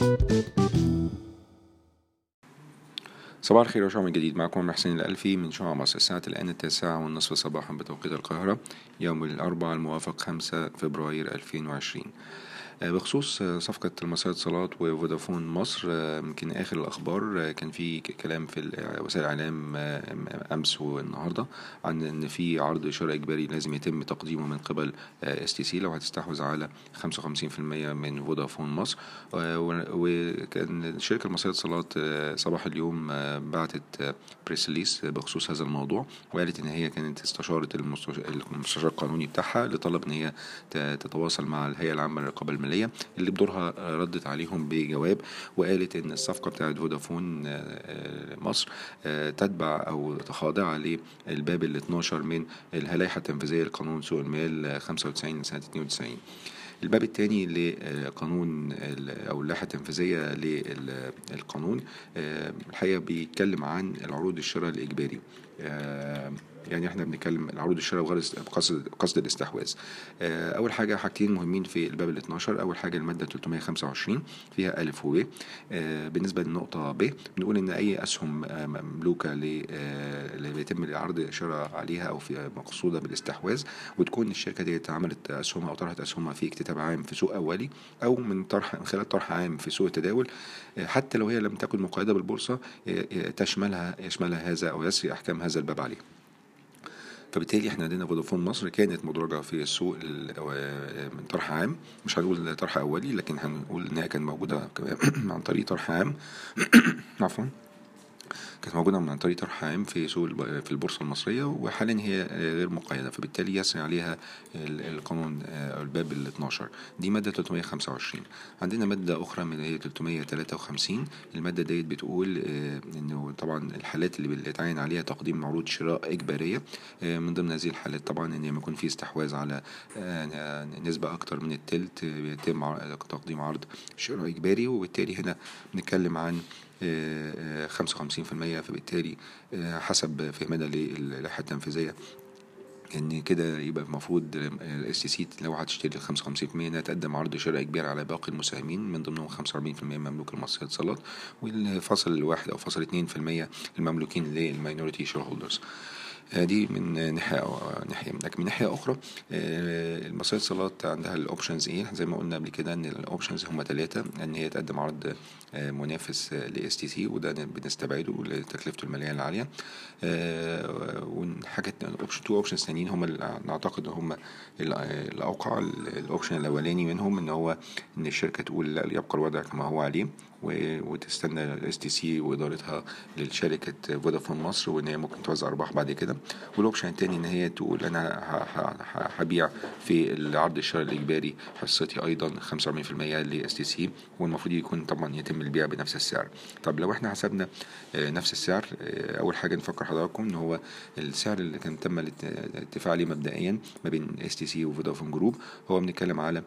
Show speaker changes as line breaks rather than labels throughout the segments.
صباح الخير وشعب جديد معكم محسن الألفي من شعب مصر الساعة الآن التاسعة والنصف صباحا بتوقيت القاهرة يوم الأربعاء الموافق 5 فبراير 2020 بخصوص صفقة المصرية اتصالات وفودافون مصر يمكن آخر الأخبار كان في كلام في وسائل الإعلام أمس والنهاردة عن إن في عرض شراء إجباري لازم يتم تقديمه من قبل اس تي سي لو هتستحوذ على 55% من فودافون مصر وكان الشركة المصرية اتصالات صباح اليوم بعتت بريس ريليس بخصوص هذا الموضوع وقالت إن هي كانت استشارت المستشار القانوني بتاعها لطلب إن هي تتواصل مع الهيئة العامة للرقابة المالية اللي بدورها ردت عليهم بجواب وقالت ان الصفقه بتاعت فودافون مصر تتبع او خاضعه للباب ال 12 من اللائحه التنفيذيه لقانون سوق المال 95 لسنه 92 الباب الثاني لقانون او اللائحه التنفيذيه للقانون الحقيقه بيتكلم عن العروض الشراء الاجباري يعني احنا بنتكلم العروض الشراء وغير قصد قصد الاستحواذ اول حاجه حاجتين مهمين في الباب ال 12 اول حاجه الماده 325 فيها الف وب بالنسبه للنقطه ب بنقول ان اي اسهم مملوكه اللي بيتم العرض الشراء عليها او في مقصوده بالاستحواذ وتكون الشركه دي عملت اسهمها او طرحت اسهمها في اكتتاب عام في سوق اولي او من طرح من خلال طرح عام في سوق التداول حتى لو هي لم تكن مقيده بالبورصه تشملها يشملها هذا او يسري احكام هذا الباب عليه فبالتالي احنا عندنا فودافون مصر كانت مدرجه في السوق من طرح عام مش هنقول طرح اولي لكن هنقول انها كانت موجوده عن طريق طرح عام عفوا كانت موجودة من طريق طرح عام في سوق في البورصة المصرية وحاليا هي غير مقيدة فبالتالي يسري عليها القانون الباب ال 12 دي مادة 325 عندنا مادة أخرى من هي 353 المادة ديت بتقول إنه طبعا الحالات اللي بيتعين عليها تقديم عروض شراء إجبارية من ضمن هذه الحالات طبعا إن يكون في استحواذ على نسبة أكتر من التلت بيتم تقديم عرض شراء إجباري وبالتالي هنا بنتكلم عن خمسة وخمسين في المية فبالتالي حسب فهمنا للائحة التنفيذية ان كده يبقى المفروض الاس تي سي لو هتشتري ال 55% انها تقدم عرض شراء اجباري على باقي المساهمين من ضمنهم 45% مملوك المصرية اتصالات والفصل الواحد او فصل 2% المملوكين للماينورتي شير هولدرز دي من ناحية ناحية لكن من ناحية أخرى المصرية اتصالات عندها الأوبشنز إيه زي ما قلنا قبل كده إن الأوبشنز هما ثلاثة إن هي تقدم عرض منافس لاس تي سي وده بنستبعده لتكلفته المالية العالية وحاجة أوبشن تو أوبشنز تانيين هما اللي نعتقد هما الأوقع الأوبشن الأولاني منهم إن هو إن الشركة تقول لا يبقى الوضع كما هو عليه وتستنى الاس تي سي وادارتها لشركه فودافون مصر وان هي ممكن توزع ارباح بعد كده والاوبشن التاني ان هي تقول انا هبيع في العرض الشراء الاجباري حصتي ايضا 45% لاس تي سي والمفروض يكون طبعا يتم البيع بنفس السعر طب لو احنا حسبنا نفس السعر اول حاجه نفكر حضراتكم ان هو السعر اللي كان تم الاتفاق عليه مبدئيا ما بين اس تي سي وفودافون جروب هو بنتكلم على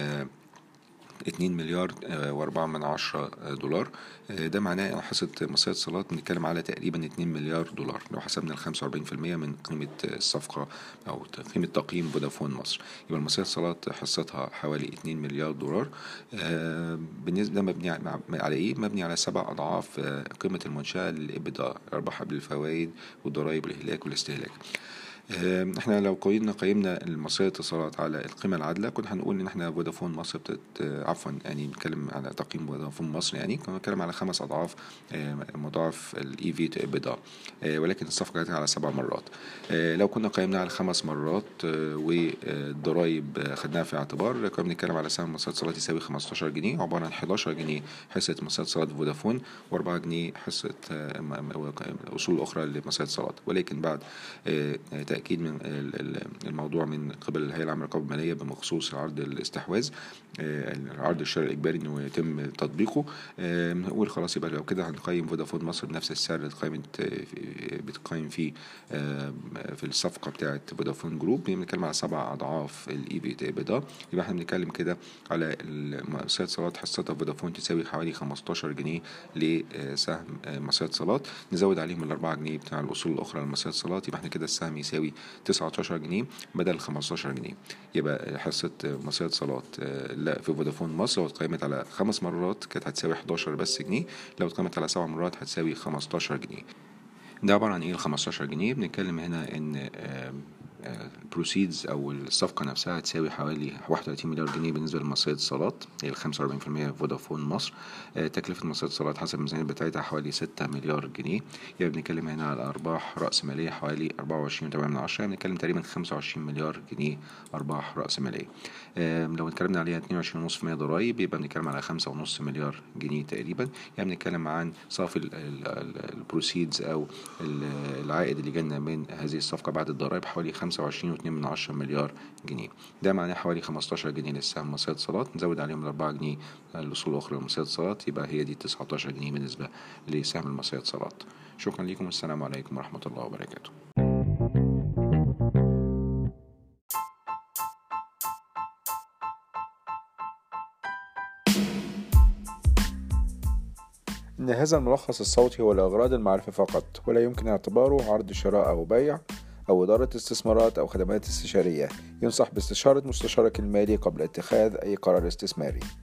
2 مليار وأربعة من عشرة دولار ده معناه حصة مصرية اتصالات بنتكلم على تقريبا 2 مليار دولار لو حسبنا ال 45% من قيمة الصفقة أو قيمة تقييم فودافون مصر يبقى المصرية اتصالات حصتها حوالي 2 مليار دولار بالنسبة ده مبني على إيه؟ مبني على سبع أضعاف قيمة المنشأة للإبدا الأرباح قبل الفوائد والضرائب والإهلاك والاستهلاك احنا لو قيمنا قيمنا المصرية اتصالات على القيمة العادلة كنا هنقول ان احنا فودافون مصر بتت عفوا يعني بنتكلم على تقييم فودافون مصر يعني كنا بنتكلم على خمس اضعاف مضاعف الاي في تو ابدا ولكن الصفقة كانت على سبع مرات لو كنا قيمنا على خمس مرات والضرايب خدناها في الاعتبار كنا بنتكلم على سهم مصرية اتصالات يساوي 15 جنيه عبارة عن 11 جنيه حصة مصرية اتصالات فودافون و4 جنيه حصة اصول اخرى لمصرية اتصالات ولكن بعد تأكيد من الموضوع من قبل الهيئة العامة للرقابة المالية بخصوص عرض الاستحواذ عرض الشراء الإجباري إنه يتم تطبيقه نقول خلاص يبقى لو كده هنقيم فودافون مصر بنفس السعر اللي قيمت بتقيم فيه في الصفقة بتاعة فودافون جروب بنتكلم على سبع أضعاف الإي بي تي ده يبقى احنا بنتكلم كده على مؤسسات صالات حصتها فودافون تساوي حوالي 15 جنيه لسهم مؤسسات صالات نزود عليهم الأربعة جنيه بتاع الأصول الأخرى لمؤسسات صالات يبقى احنا كده السهم يساوي هتساوي 19 جنيه بدل 15 جنيه يبقى حصة مصرية اتصالات آه، لا في فودافون مصر لو اتقيمت على خمس مرات كانت هتساوي 11 بس جنيه لو اتقيمت على سبع مرات هتساوي 15 جنيه ده عبارة عن ايه ال 15 جنيه بنتكلم هنا ان البروسيدز او الصفقه نفسها تساوي حوالي 31 مليار جنيه بالنسبه لمصرية اتصالات هي ال 45% فودافون مصر آه، تكلفه مصرية اتصالات حسب الميزانيه بتاعتها حوالي 6 مليار جنيه يعني بنتكلم هنا على ارباح راس ماليه حوالي 24.8 من عشرة بنتكلم تقريبا 25 مليار جنيه ارباح راس ماليه آه، لو اتكلمنا عليها 22.5% ضرايب يبقى بنتكلم على 5.5 مليار جنيه تقريبا يعني بنتكلم عن صافي البروسيدز او ال- العائد اللي جالنا من هذه الصفقه بعد الضرائب حوالي 25.2 من عشرة مليار جنيه ده معناه حوالي 15 جنيه للسهم مصرية اتصالات نزود عليهم ال 4 جنيه الأصول الأخرى لمصرية اتصالات يبقى هي دي 19 جنيه بالنسبة لسهم المصرية اتصالات شكرا لكم والسلام عليكم ورحمة الله وبركاته
إن هذا الملخص الصوتي هو لأغراض المعرفة فقط ولا يمكن اعتباره عرض شراء أو بيع أو إدارة استثمارات أو خدمات استشارية ينصح باستشارة مستشارك المالي قبل اتخاذ أي قرار استثماري